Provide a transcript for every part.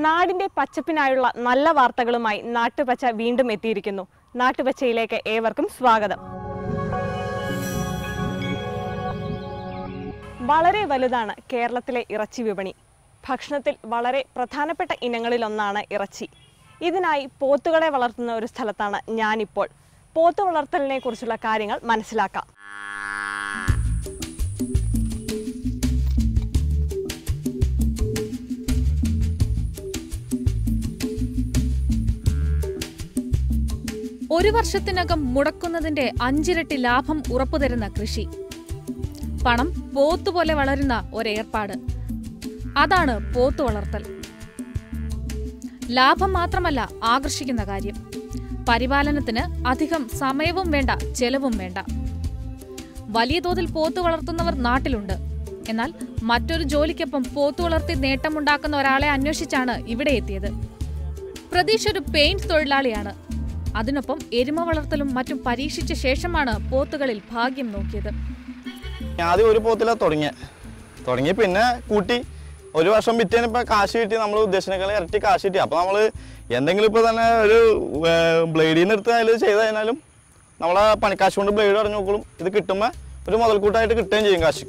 നാടിന്റെ പച്ചപ്പിനായുള്ള നല്ല വാർത്തകളുമായി നാട്ടുപച്ച വീണ്ടും എത്തിയിരിക്കുന്നു നാട്ടുപച്ചയിലേക്ക് ഏവർക്കും സ്വാഗതം വളരെ വലുതാണ് കേരളത്തിലെ ഇറച്ചി വിപണി ഭക്ഷണത്തിൽ വളരെ പ്രധാനപ്പെട്ട ഇനങ്ങളിലൊന്നാണ് ഇറച്ചി ഇതിനായി പോത്തുകളെ വളർത്തുന്ന ഒരു സ്ഥലത്താണ് ഞാനിപ്പോൾ പോത്ത് വളർത്തലിനെ കുറിച്ചുള്ള കാര്യങ്ങൾ മനസ്സിലാക്കാം ഒരു വർഷത്തിനകം മുടക്കുന്നതിന്റെ അഞ്ചിരട്ടി ലാഭം ഉറപ്പുതരുന്ന കൃഷി പണം പോത്തുപോലെ വളരുന്ന ഒരേർപ്പാട് അതാണ് പോത്തു വളർത്തൽ ലാഭം മാത്രമല്ല ആകർഷിക്കുന്ന കാര്യം പരിപാലനത്തിന് അധികം സമയവും വേണ്ട ചെലവും വേണ്ട വലിയ തോതിൽ പോത്ത് വളർത്തുന്നവർ നാട്ടിലുണ്ട് എന്നാൽ മറ്റൊരു ജോലിക്കൊപ്പം പോത്ത് വളർത്തി നേട്ടമുണ്ടാക്കുന്ന ഒരാളെ അന്വേഷിച്ചാണ് ഇവിടെ എത്തിയത് പ്രതീഷ് ഒരു പെയിന്റ് തൊഴിലാളിയാണ് അതിനൊപ്പം എരുമ വളർത്തലും മറ്റും പരീക്ഷിച്ച ശേഷമാണ് പോത്തുകളിൽ ഭാഗ്യം നോക്കിയത് ആദ്യം ഒരു പോത്തില തുടങ്ങിയ തുടങ്ങി പിന്നെ കൂട്ടി ഒരു വർഷം വിറ്റേന് ഇപ്പൊ കാശ് കിട്ടി നമ്മൾ ഉദ്ദേശിച്ചേക്കാൾ ഇരട്ടി കാശ് കിട്ടി അപ്പൊ നമ്മള് എന്തെങ്കിലും ഇപ്പൊ തന്നെ ഒരു ബ്ലേഡിന്ന് എടുത്ത് അതിൽ ചെയ്ത് കഴിഞ്ഞാലും നമ്മളെ പണിക്കാശ് കൊണ്ട് ബ്ലേഡ് അടഞ്ഞു നോക്കലും ഇത് കിട്ടുമ്പോൾ ഒരു മുതൽക്കൂട്ടായിട്ട് കിട്ടുകയും ചെയ്യും കാശ്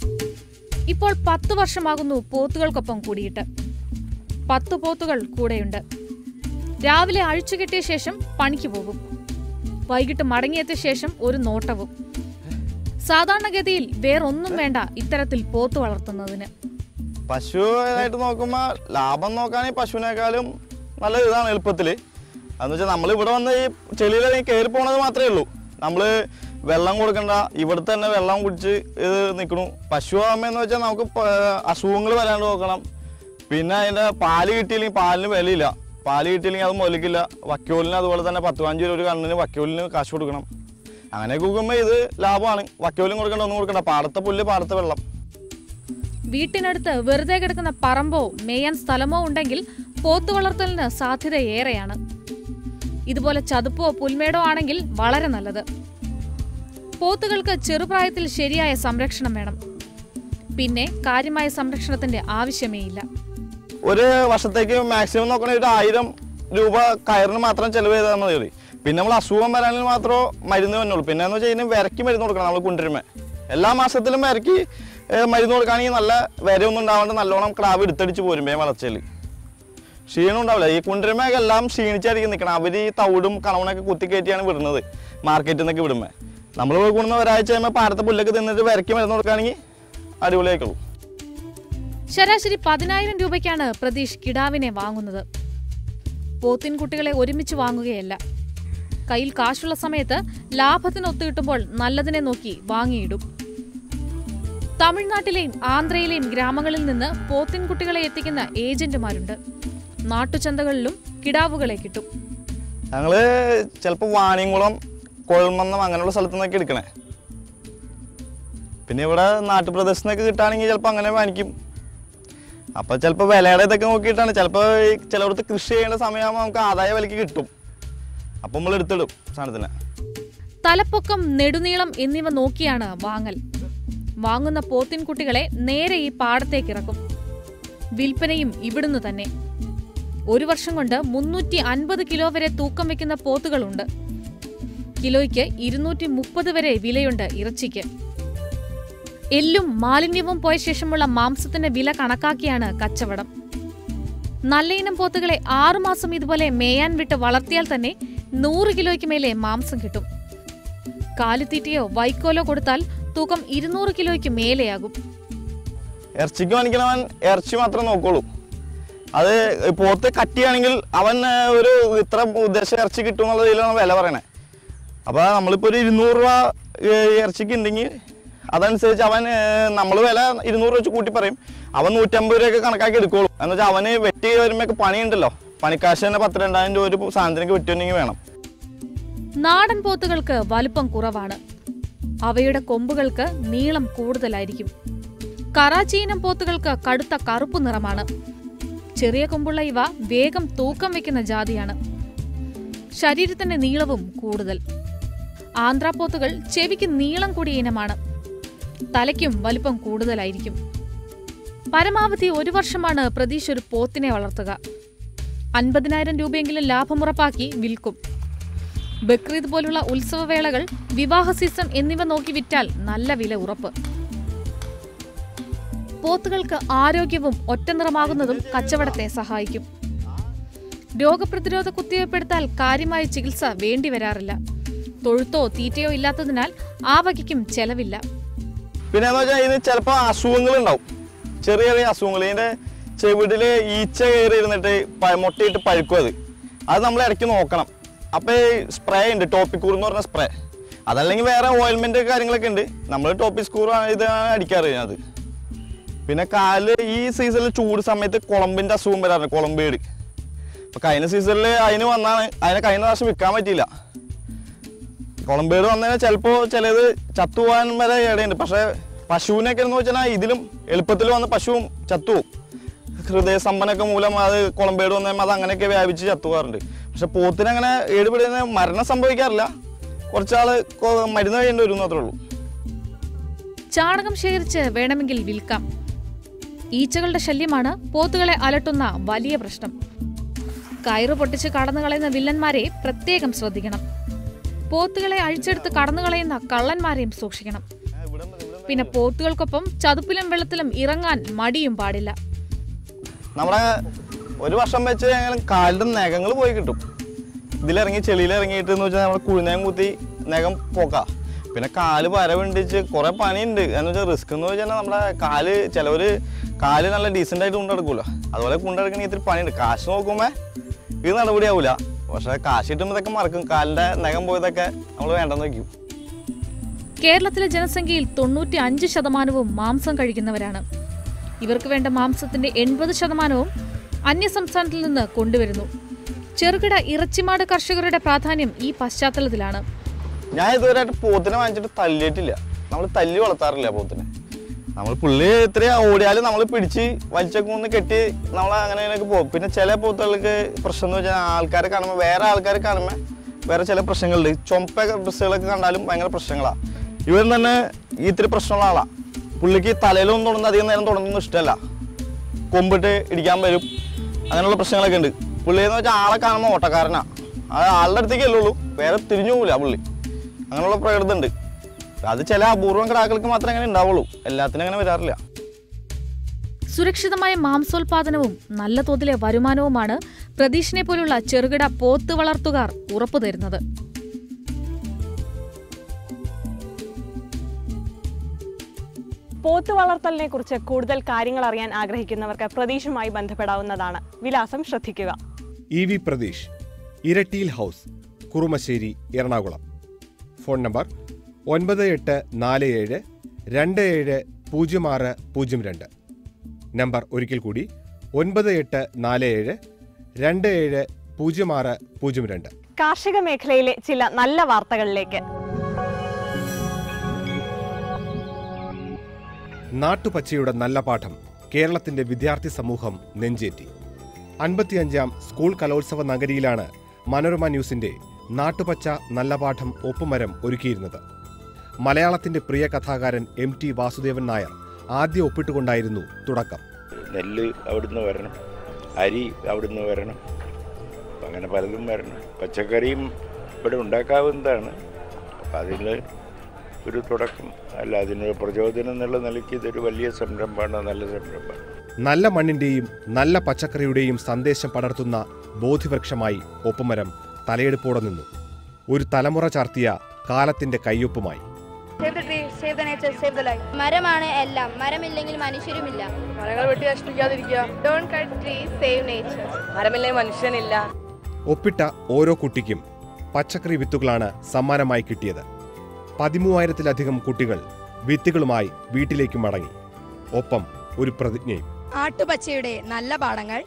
ഇപ്പോൾ പത്ത് വർഷമാകുന്നു പോത്തുകൾക്കൊപ്പം കൂടിയിട്ട് പത്ത് പോത്തുകൾ കൂടെയുണ്ട് രാവിലെ അഴിച്ചു കിട്ടിയ ശേഷം പണിക്ക് പോകും വൈകിട്ട് മടങ്ങിയെത്തിയ ശേഷം ഒരു നോട്ടവും സാധാരണഗതിയിൽ വേറൊന്നും വേണ്ട ഇത്തരത്തിൽ പോത്ത് വളർത്തുന്നതിന് പശു ആയിട്ട് നോക്കുമ്പോൾ ലാഭം നോക്കുകയാണെങ്കിൽ പശുവിനേക്കാളും നല്ല ഇതാണ് എളുപ്പത്തിൽ അതെന്ന് വെച്ചാൽ നമ്മൾ ഇവിടെ വന്ന് ഈ ചെളിയിൽ കയറി പോണത് മാത്രമേ ഉള്ളൂ നമ്മൾ വെള്ളം കൊടുക്കണ്ട ഇവിടെ തന്നെ വെള്ളം കുടിച്ച് ഇത് നിൽക്കണു പശു ആകുമ്പോൾ വെച്ചാൽ നമുക്ക് അസുഖങ്ങൾ വരാണ്ട് നോക്കണം പിന്നെ അതിൻ്റെ പാല് കിട്ടിയില്ലെങ്കിൽ പാലിന് വിലയില്ല പാല് കിട്ടിയില്ലെങ്കിൽ അത് മുതലിക്കില്ല വക്കോലിന് അതുപോലെ തന്നെ പത്ത് പതിനഞ്ച് രൂപ ഒരു കണ്ണിന് വക്കോലിന് കാശ് കൊടുക്കണം അങ്ങനെ നോക്കുമ്പോൾ ഇത് ലാഭമാണ് വക്കോലും കൊടുക്കണ്ട ഒന്നും കൊടുക്കണ്ട പാടത്തെ പുല്ല് പാടത്തെ വെള്ളം വീട്ടിനടുത്ത് വെറുതെ കിടക്കുന്ന പറമ്പോ മേയാൻ സ്ഥലമോ ഉണ്ടെങ്കിൽ പോത്തു വളർത്തലിന് സാധ്യത ഏറെയാണ് ഇതുപോലെ ചതുപ്പോ പുൽമേടോ ആണെങ്കിൽ വളരെ നല്ലത് പോത്തുകൾക്ക് ചെറുപ്രായത്തിൽ ശരിയായ സംരക്ഷണം വേണം പിന്നെ കാര്യമായ സംരക്ഷണത്തിന്റെ ആവശ്യമേയില്ല ഒരു വർഷത്തേക്ക് മാക്സിമം നോക്കണ ഒരു ആയിരം രൂപ കയറിന് മാത്രം ചെലവ് ചെയ്താൽ മതി പിന്നെ നമ്മൾ അസുഖം വരാനിൽ മാത്രമേ മരുന്ന് വന്നുള്ളൂ പിന്നെ എന്ന് വെച്ച് കഴിഞ്ഞാൽ വിരക്കി മരുന്ന് കൊടുക്കണം നമ്മൾ കൊണ്ടുവരുമ്പോൾ എല്ലാ മാസത്തിലും വിരക്കി ഏഹ്, മരുന്ന് കൊടുക്കുകയാണെങ്കിൽ നല്ല വിരയൊന്നും ഉണ്ടാവാണ്ട് നല്ലോണം ക്രാവ് എടുത്തടിച്ച് പോരും വേഗം വളർച്ചയിൽ ക്ഷീണം ഉണ്ടാവില്ല ഈ കുണ്ടിരമേ എല്ലാം ക്ഷീണിച്ചായിരിക്കും നിൽക്കണം അവർ ഈ തവിടും കണവണൊക്കെ കുത്തിക്കയറ്റിയാണ് വിടുന്നത് മാർക്കറ്റിൽ നിന്നൊക്കെ വിടുമ്പോൾ നമ്മൾ കൊണ്ടുവന്ന ഒരാഴ്ച കഴിയുമ്പോൾ പാടത്തെ പുല്ലൊക്കെ തിന്നിട്ട് വിരക്കി മരുന്ന് കൊടുക്കുകയാണെങ്കിൽ അടിപൊളിയായിക്കോളും ശരാശരി പതിനായിരം രൂപയ്ക്കാണ് പ്രതീഷ് കിടാവിനെ വാങ്ങുന്നത് പോത്തിൻ കുട്ടികളെ ഒരുമിച്ച് വാങ്ങുകയല്ല കയ്യിൽ കാശുള്ള സമയത്ത് ലാഭത്തിന് ഒത്തുകിട്ടുമ്പോൾ നല്ലതിനെ നോക്കി വാങ്ങിയിടും തമിഴ്നാട്ടിലെയും ആന്ധ്രയിലെയും ഗ്രാമങ്ങളിൽ നിന്ന് പോത്തിൻ കുട്ടികളെ എത്തിക്കുന്ന ഏജന്റുമാരുണ്ട് നാട്ടുചന്തകളിലും കിടാവുകളെ കിട്ടും ഞങ്ങള് ചിലപ്പോൾ വാണിയംകുളം കൊഴൽമന്നം അങ്ങനെയുള്ള സ്ഥലത്തു നിന്നൊക്കെ എടുക്കണേ പിന്നെ ഇവിടെ നാട്ടുപ്രദേശത്ത് നിന്നൊക്കെ കിട്ടുകയാണെങ്കിൽ ചിലപ്പോൾ അങ്ങനെ വാങ്ങിക്കും അപ്പോൾ ചിലപ്പോൾ വിലയുടെ ഇതൊക്കെ നോക്കിയിട്ടാണ് ചിലപ്പോൾ ഈ ചിലയിടത്ത് കൃഷി ചെയ്യേണ്ട സമയമാകുമ്പോൾ നമുക്ക് ആദായ വിലയ്ക്ക് കിട്ടും അപ്പം നമ്മൾ എടുത്തിടും സാധനത്തിന് തലപ്പൊക്കം നെടുനീളം എന്നിവ നോക്കിയാണ് വാങ്ങൽ വാങ്ങുന്ന പോത്തിൻ കുട്ടികളെ നേരെ ഈ പാടത്തേക്ക് ഇറക്കും വിൽപ്പനയും ഇവിടുന്ന് തന്നെ ഒരു വർഷം കൊണ്ട് മുന്നൂറ്റി അൻപത് കിലോ വരെ തൂക്കം വെക്കുന്ന പോത്തുകളുണ്ട് കിലോയ്ക്ക് ഇരുന്നൂറ്റി മുപ്പത് വരെ വിലയുണ്ട് ഇറച്ചിക്ക് എല്ലും മാലിന്യവും പോയ ശേഷമുള്ള മാംസത്തിന്റെ വില കണക്കാക്കിയാണ് കച്ചവടം നല്ല ഇനം പോത്തുകളെ ആറുമാസം ഇതുപോലെ മേയാൻ വിട്ട് വളർത്തിയാൽ തന്നെ നൂറ് കിലോയ്ക്ക് മേലെ മാംസം കിട്ടും കാലിത്തീറ്റയോ വൈക്കോലോ കൊടുത്താൽ തൂക്കം ഇരുന്നൂറ് കിലോയ്ക്ക് മേലെയാകും ഇറച്ചിക്ക് വാങ്ങിക്കണവൻ ഇറച്ചി മാത്രം നോക്കുള്ളൂ അത് പോത്ത് കട്ടിയാണെങ്കിൽ അവൻ ഏർ, ഒരു ഇത്ര ഉദ്ദേശ ഇറച്ചി കിട്ടും എന്നുള്ള രീതിയിലാണ് വില പറയണേ അപ്പോൾ നമ്മളിപ്പോൾ ഒരു ഇരുന്നൂറ് രൂപ ഏർ, ഇറച്ചിക്ക് ഉണ്ടെങ്കിൽ അതനുസരിച്ച് അവൻ നമ്മൾ വില ഇരുന്നൂറ് വെച്ച് കൂട്ടി പറയും അവൻ നൂറ്റമ്പത് രൂപയൊക്കെ കണക്കാക്കി എടുക്കുള്ളൂ എന്ന് വെച്ചാൽ അവന് വെട്ടി വരുമ്പോൾ പണിയുണ്ടല്ലോ പണിക്കാശ് തന്നെ പത്ത് രണ്ടായിരം രൂപ ഒരു സാധനത്തിനൊക്കെ വെട്ടിയുണ്ടെങ്കിൽ വേണം നാടൻ പോത്തുകൾക്ക് വലുപ്പം കുറവാണ് അവയുടെ കൊമ്പുകൾക്ക് നീളം കൂടുതലായിരിക്കും കറാച്ചി ഇനം പോത്തുകൾക്ക് കടുത്ത കറുപ്പ് നിറമാണ് ചെറിയ കൊമ്പുള്ള ഇവ വേഗം തൂക്കം വെക്കുന്ന ജാതിയാണ് ശരീരത്തിന്റെ നീളവും കൂടുതൽ ആന്ധ്രാപോത്തുകൾ ചെവിക്ക് നീളം കൂടിയ ഇനമാണ് തലയ്ക്കും വലിപ്പം കൂടുതലായിരിക്കും പരമാവധി ഒരു വർഷമാണ് പ്രതീഷ് ഒരു പോത്തിനെ വളർത്തുക അൻപതിനായിരം രൂപയെങ്കിലും ലാഭമുറപ്പാക്കി വിൽക്കും ബക്രീദ് പോലുള്ള ഉത്സവവേളകൾ വിവാഹ സീസൺ എന്നിവ നോക്കി വിറ്റാൽ നല്ല വില ഉറപ്പ് പോത്തുകൾക്ക് ആരോഗ്യവും ഒറ്റനിറമാകുന്നതും കച്ചവടത്തെ സഹായിക്കും രോഗപ്രതിരോധ കുത്തിവയ്പ്പെടുത്താൽ കാര്യമായ ചികിത്സ വേണ്ടിവരാറില്ല തൊഴുത്തോ തീറ്റയോ ഇല്ലാത്തതിനാൽ ആ വകയ്ക്കും ചെലവില്ല പിന്നെ എന്ന് വെച്ചാൽ ഇതിന് ചിലപ്പോൾ അസുഖങ്ങൾ ഉണ്ടാവും ചെറിയ ചെറിയ അസുഖങ്ങൾ ഇതിന്റെ ചെവിടില് ഈച്ച കയറി ഇരുന്നിട്ട് പ- മുട്ടയിട്ട് പഴുക്കും അത് അത് നമ്മൾ ഇടയ്ക്ക് നോക്കണം അപ്പൊ ഈ സ്പ്രേ ഉണ്ട് ടോപ്പിക്കൂർ എന്ന് പറഞ്ഞ സ്പ്രേ അതല്ലെങ്കിൽ വേറെ ഓയിൽമെന്റ് കാര്യങ്ങളൊക്കെ ഉണ്ട് നമ്മൾ ടോപ്പിക്കൂർ ഇതാണ് അടിക്കാറ് അത് പിന്നെ കാല് ഈ സീസണിൽ ചൂട് സമയത്ത് കുളമ്പിന്റെ അസുഖം വരാറുണ്ട് കുളമ്പേട് അപ്പൊ കഴിഞ്ഞ സീസണിൽ അതിന് വന്നാണ് അതിനെ കഴിഞ്ഞ പ്രാവശ്യം വിൽക്കാൻ പറ്റിയില്ല കുളമ്പേട് വന്നതിന് ചിലപ്പോൾ ചിലത് ചത്തുപോകാൻ വരെ ഇടയുണ്ട് പക്ഷേ പശുവിനൊക്കെ എന്ന് വെച്ചാൽ ഇതിലും എളുപ്പത്തിൽ വന്ന് പശുവും ചത്തുപോകും ഹൃദയ സ്തംഭനമൊക്കെ മൂലം അത് കുളമ്പേട് വന്നാൽ അത് അങ്ങനെയൊക്കെ വ്യാപിച്ച് ചത്തുപോകാറുണ്ട് പക്ഷെ പോത്തിന് അങ്ങനെ ഏടുപിടുന്ന മരണം സംഭവിക്കാറില്ല കുറച്ചാൾ മരുന്ന് കഴിയേണ്ടി വരും എന്ന് മാത്രമേ ഉള്ളൂ ചാണകം ശേഖരിച്ച് വേണമെങ്കിൽ വിൽക്കാം ഈച്ചകളുടെ ശല്യമാണ് പോത്തുകളെ അലട്ടുന്ന വലിയ പ്രശ്നം കയറ് പൊട്ടിച്ച് കടന്നു കളയുന്ന വില്ലന്മാരെ പ്രത്യേകം ശ്രദ്ധിക്കണം പോത്തുകളെ അഴിച്ചെടുത്ത് കടന്നു കളയുന്ന കള്ളന്മാരെയും സൂക്ഷിക്കണം പിന്നെ പോത്തുകൾക്കൊപ്പം ചതുപ്പിലും വെള്ളത്തിലും ഇറങ്ങാൻ മടിയും പാടില്ല നമ്മുടെ ഒരു വർഷം വെച്ച് ഞങ്ങൾ കാലിൻ്റെ നഖങ്ങൾ പോയി കിട്ടും ഇതിലിറങ്ങി ചെളിയിൽ ഇറങ്ങിയിട്ട് എന്ന് വെച്ചാൽ നമ്മൾ കുഴിനകം കുത്തി നഖം പോക്ക പിന്നെ കാല് വര വിണ്ടിച്ച് കുറേ പണിയുണ്ട് എന്ന് വെച്ചാൽ റിസ്ക് എന്ന് വെച്ചാൽ നമ്മുടെ കാല് ചിലവർ കാല് നല്ല ഡീസൻ്റ് ആയിട്ട് കൊണ്ടെടുക്കുമല്ലോ അതുപോലെ കൊണ്ടെടുക്കണമെങ്കിൽ ഇത്തിരി പണിയുണ്ട് കാശ് നോക്കുമ്പോൾ ഇത് നടപടിയാവില്ല പക്ഷേ കാശ് കിട്ടുമ്പോൾ ഇതൊക്കെ മറക്കും കാലിൻ്റെ നഖം പോയതൊക്കെ നമ്മൾ വേണ്ടെന്ന് വയ്ക്കും കേരളത്തിലെ ജനസംഖ്യയിൽ തൊണ്ണൂറ്റി അഞ്ച് ശതമാനവും മാംസം കഴിക്കുന്നവരാണ് ഇവർക്ക് വേണ്ട മാംസത്തിന്റെ എൺപത് ശതമാനവും അന്യസംസ്ഥാനത്തിൽ നിന്ന് കൊണ്ടുവരുന്നു ചെറുകിട ഇറച്ചിമാട് കർഷകരുടെ പ്രാധാന്യം ഈ പശ്ചാത്തലത്തിലാണ് ഞാൻ ഇതുവരെയായിട്ട് പോത്തിനെ വാങ്ങിച്ചിട്ട് തല്ലിയിട്ടില്ല നമ്മൾ തല്ലി വളർത്താറില്ല പോത്തിനെ നമ്മൾ പുള്ളി ഇത്ര ഓടിയാലും നമ്മൾ പിടിച്ച് വലിച്ചൊക്കെ ഒന്ന് കെട്ടി നമ്മൾ അങ്ങനെ അങ്ങനെയൊക്കെ പോകും പിന്നെ ചില പോത്തുകൾക്ക് പ്രശ്നം എന്ന് വെച്ചാൽ ആൾക്കാരെ കാണുമ്പോൾ വേറെ ആൾക്കാരെ കാണുമ്പോൾ വേറെ ചില പ്രശ്നങ്ങളുണ്ട് ചുമപ്പ ഡ്രസ്സുകളൊക്കെ കണ്ടാലും ഭയങ്കര പ്രശ്നങ്ങളാണ് ഇവൻ തന്നെ ഈ ഇത്തിരി പ്രശ്നമുള്ള ആളാണ് പുള്ളിക്ക് തലയിലൊന്നും തുടർന്ന് അധികം നേരം തുടർന്നൊന്നും ഇഷ്ടമല്ല കൊമ്പിട്ട് ഇടിക്കാൻ വരും അങ്ങനെയുള്ള പ്രശ്നങ്ങളൊക്കെ ഉണ്ട് പുള്ളി എന്ന് വെച്ചാൽ ആളെ കാണുമ്പോൾ ഓട്ടക്കാരനാണ് അത് ആളുടെ അടുത്തേക്കല്ലേ ഉള്ളൂ വേറെ തിരിഞ്ഞു പോകില്ല പുള്ളി അങ്ങനെയുള്ള പ്രകൃതം ഉണ്ട് അത് ചില അപൂർവം കിടാക്കൾക്ക് മാത്രമേ അങ്ങനെ ഉണ്ടാവുള്ളൂ എല്ലാത്തിനും അങ്ങനെ വരാറില്ല സുരക്ഷിതമായ മാംസോൽപാദനവും നല്ല തോതിലെ വരുമാനവുമാണ് പ്രതീഷിനെ പോലുള്ള ചെറുകിട പോത്ത് വളർത്തുകാർ ഉറപ്പു തരുന്നത് പോത്ത് വളർത്തലിനെ കുറിച്ച് കൂടുതൽ കാര്യങ്ങൾ അറിയാൻ ആഗ്രഹിക്കുന്നവർക്ക് പ്രതീക്ഷുമായി ബന്ധപ്പെടാവുന്നതാണ് വിലാസം ശ്രദ്ധിക്കുക ഇ വി പ്രതീഷ് ഇരട്ടിയിൽ house Kurumassery Ernakulam phone number ഒൻപത് എട്ട് നാല് ഏഴ് രണ്ട് ഏഴ് പൂജ്യം ആറ് പൂജ്യം രണ്ട് നമ്പർ ഒരിക്കൽ കൂടി ഒൻപത് എട്ട് നാല് ഏഴ് രണ്ട് ഏഴ് പൂജ്യം ആറ് പൂജ്യം രണ്ട് കാർഷിക മേഖലയിലെ ചില നല്ല വാർത്തകളിലേക്ക് നാട്ടുപച്ചയുടെ നല്ല പാഠം കേരളത്തിന്റെ വിദ്യാർത്ഥി സമൂഹം നെഞ്ചേറ്റി അൻപത്തിയഞ്ചാം സ്കൂൾ കലോത്സവ നഗരിയിലാണ് മനോരമ ന്യൂസിന്റെ നാട്ടുപച്ച നല്ല പാഠം ഒപ്പുമരം ഒരുക്കിയിരുന്നത് മലയാളത്തിന്റെ പ്രിയ കഥാകാരൻ എം ടി വാസുദേവൻ നായർ ആദ്യം ഒപ്പിട്ടുകൊണ്ടായിരുന്നു തുടക്കം നെല്ല് അവിടുന്ന് വരണം അരി അവിടുന്ന് വരണം അങ്ങനെ പലതും വരണം പച്ചക്കറിയും ഇവിടെ ഉണ്ടാക്കാവുന്നതാണ് അപ്പം അതിൽ ഒരു തുടക്കം അല്ല അതിനൊരു പ്രചോദനം എന്നുള്ള നിലയ്ക്ക് ഇതൊരു വലിയ സംരംഭമാണ് നല്ല സംരംഭമാണ് നല്ല മണ്ണിന്റെയും നല്ല പച്ചക്കറിയുടെയും സന്ദേശം പടർത്തുന്ന ബോധിവൃക്ഷമായി ഒപ്പുമരം തലയെടുപ്പോടെ നിന്നു ഒരു തലമുറ ചാർത്തിയ കാലത്തിന്റെ കയ്യൊപ്പുമായി Save the tree, save the nature, save the life. മരമാണ് എല്ലാം മരമില്ലെങ്കിൽ മനുഷ്യരുമില്ല മരങ്ങൾ വെട്ടി നശിപ്പിക്കാതിരിക്കുക don't cut trees save nature മരമില്ലെങ്കിൽ മനുഷ്യനില്ല ഒപ്പിട്ട ഓരോ കുട്ടിക്കും പച്ചക്കറി വിത്തുകളാണ് സമ്മാനമായി കിട്ടിയത് പതിമൂവായിരത്തിലധികം കുട്ടികൾ വിത്തുകളുമായി വീട്ടിലേക്ക് മടങ്ങി ഒപ്പം ഒരു പ്രതിജ്ഞയും ആട്ടുപച്ചയുടെ നല്ല പാഠങ്ങൾ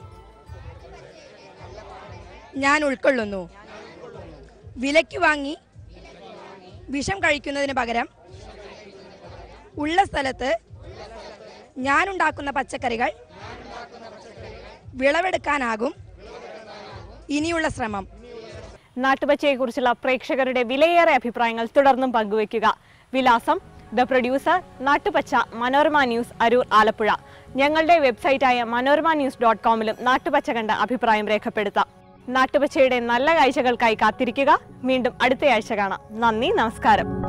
ഞാൻ ഉൾക്കൊള്ളുന്നു വിലയ്ക്ക് വാങ്ങി വിഷം കഴിക്കുന്നതിന് പകരം ഉള്ള സ്ഥലത്ത് ഞാനുണ്ടാക്കുന്ന പച്ചക്കറികൾ വിളവെടുക്കാനാകും ഇനിയുള്ള ശ്രമം നാട്ടുപച്ചയെക്കുറിച്ചുള്ള പ്രേക്ഷകരുടെ വിലയേറെ അഭിപ്രായങ്ങൾ തുടർന്നും പങ്കുവയ്ക്കുക വിലാസം the producer Nattupacha Manorama news Aroor Alappuzha ഞങ്ങളുടെ വെബ്സൈറ്റായ മനോരമ ന്യൂസ് ഡോട്ട് കോമിലും നാട്ടുപച്ച കണ്ട അഭിപ്രായം രേഖപ്പെടുത്താം നാട്ടുപച്ചയുടെ നല്ല കാഴ്ചകൾക്കായി കാത്തിരിക്കുക വീണ്ടും അടുത്തയാഴ്ച കാണാം നന്ദി നമസ്കാരം